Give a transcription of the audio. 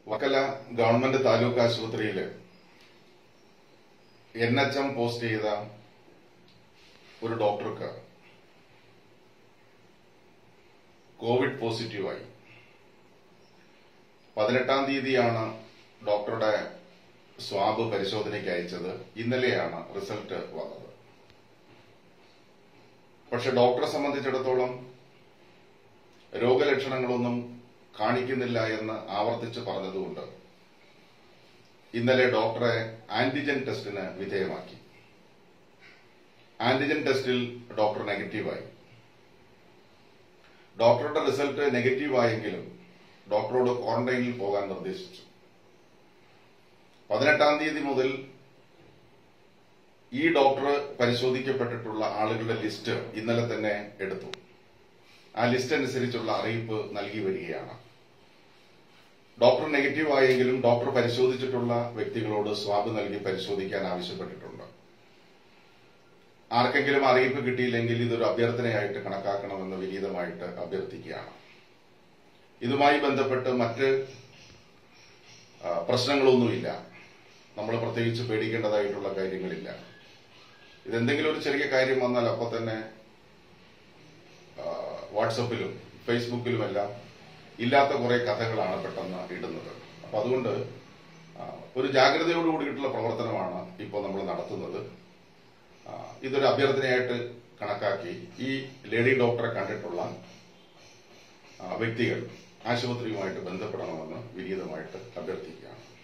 വക്കല government taluk ആശുപത്രിയിൽ N H M post ചെയ്ത ഒരു ഡോക്ടർക്ക് കോവിഡ് പോസിറ്റീവായി പതിനെട്ടാം തീയതിയാണ് ഡോക്ടറുടെ സ്വാബ് പരിശോധനയ്ക്ക് അയച്ചത് ഇന്നലെയാണ് റിസൾട്ട് വന്നത് പക്ഷെ ഡോക്ടറെ സംബന്ധിച്ചിടത്തോളം രോഗലക്ഷണങ്ങളൊന്നും കാണിക്കുന്നില്ല എന്ന് ആവർത്തിച്ച് പറഞ്ഞതുകൊണ്ട് ഇന്നലെ ഡോക്ടറെ ആന്റിജൻ ടെസ്റ്റിന് വിധേയമാക്കി ആന്റിജൻ ടെസ്റ്റിൽ ഡോക്ടർ നെഗറ്റീവായി ഡോക്ടറുടെ റിസൾട്ട് നെഗറ്റീവായെങ്കിലും ഡോക്ടറോട് ക്വാറന്റൈനിൽ പോകാൻ നിർദ്ദേശിച്ചു പതിനെട്ടാം തീയതി മുതൽ ഈ ഡോക്ടർ പരിശോധിക്കപ്പെട്ടിട്ടുള്ള ആളുകളുടെ ലിസ്റ്റ് ഇന്നലെ തന്നെ എടുത്തു ആ ലിസ്റ്റ് അനുസരിച്ചുള്ള അറിയിപ്പ് നൽകി വരികയാണ് ഡോക്ടർ നെഗറ്റീവ് ആയെങ്കിലും ഡോക്ടർ പരിശോധിച്ചിട്ടുള്ള വ്യക്തികളോട് സ്വാബ് നൽകി പരിശോധിക്കാൻ ആവശ്യപ്പെട്ടിട്ടുണ്ട് ആർക്കെങ്കിലും അറിയിപ്പ് കിട്ടിയില്ലെങ്കിൽ ഇതൊരു അഭ്യർത്ഥനയായിട്ട് കണക്കാക്കണമെന്ന് വിനീതമായിട്ട് അഭ്യർത്ഥിക്കുകയാണ് ഇതുമായി ബന്ധപ്പെട്ട് മറ്റ് ആ, പ്രശ്നങ്ങളൊന്നുമില്ല നമ്മൾ പ്രത്യേകിച്ച് പേടിക്കേണ്ടതായിട്ടുള്ള കാര്യങ്ങളില്ല ഇതെന്തെങ്കിലും ഒരു ചെറിയ കാര്യം വന്നാൽ അപ്പോൾ തന്നെ ആ, വാട്സപ്പിലും ഫേസ്ബുക്കിലുമെല്ലാം ഇല്ലാത്ത കുറെ കഥകളാണ് പെട്ടെന്ന് ഇടുന്നത് അപ്പൊ അതുകൊണ്ട് ആ, ഒരു ജാഗ്രതയോട് കൂടിയിട്ടുള്ള പ്രവർത്തനമാണ് ഇപ്പോൾ നമ്മൾ നടത്തുന്നത് ആ, ഇതൊരു അഭ്യർത്ഥനയായിട്ട് കണക്കാക്കി ഈ ലേഡി ഡോക്ടറെ കണ്ടിട്ടുള്ള ആ, വ്യക്തികൾ ആശുപത്രിയുമായിട്ട് ബന്ധപ്പെടണമെന്ന് വിനീതമായിട്ട് അഭ്യർത്ഥിക്കുകയാണ്